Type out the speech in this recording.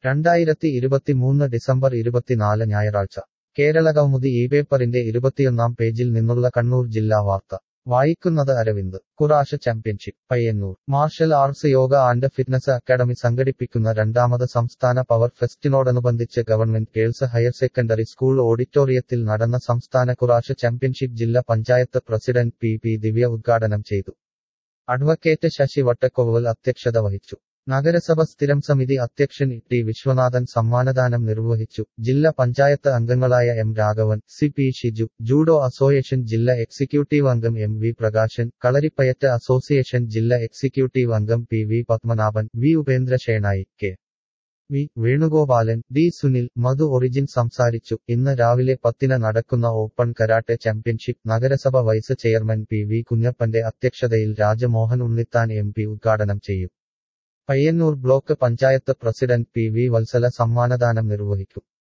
രണ്ടായിരത്തി ഇരുപത്തിമൂന്ന് ഡിസംബർ ഇരുപത്തിനാല് ഞായറാഴ്ച കേരള കൗമുദി ഈ പേപ്പറിന്റെ ഇരുപത്തിയൊന്നാം പേജിൽ നിന്നുള്ള കണ്ണൂർ ജില്ലാ വാർത്ത വായിക്കുന്നത് Aravind Kurash championship Payyanur martial arts yoga and fitness academy സംഘടിപ്പിക്കുന്ന രണ്ടാമത് സംസ്ഥാന പവർ ഫെസ്റ്റിനോടനുബന്ധിച്ച് government girls higher secondary school ഓഡിറ്റോറിയത്തിൽ നടന്ന സംസ്ഥാന കുറാഷ് ചാമ്പ്യൻഷിപ്പ് ജില്ലാ panchayat president P P Divya ഉദ്ഘാടനം ചെയ്തു അഡ്വക്കേറ്റ് ശശി വട്ടക്കൊവൽ അധ്യക്ഷത വഹിച്ചു നഗരസഭ സ്ഥിരം സമിതി അധ്യക്ഷൻ ടി വിശ്വനാഥൻ സമ്മാനദാനം നിർവഹിച്ചു ജില്ലാ പഞ്ചായത്ത് അംഗങ്ങളായ M Raghavan C P Shiju judo association ജില്ലാ എക്സിക്യൂട്ടീവ് അംഗം M V Prakashan Kalaripayattu association ജില്ലാ എക്സിക്യൂട്ടീവ് അംഗം P V Padmanabhan V Upendra Shenoy K V Venugopalan D Sunil Madhu ഒറിജിൻ സംസാരിച്ചു ഇന്ന് രാവിലെ പത്തിന് നടക്കുന്ന ഓപ്പൺ കരാട്ടെ ചാമ്പ്യൻഷിപ്പ് നഗരസഭ വൈസ് ചെയർമാൻ പി വി കുഞ്ഞപ്പന്റെ അധ്യക്ഷതയിൽ രാജമോഹൻ ഉണ്ണിത്താൻ എം പി ഉദ്ഘാടനം ചെയ്യും Payyanur block panchayat president P V Vatsala സമ്മാനദാനം നിർവഹിക്കും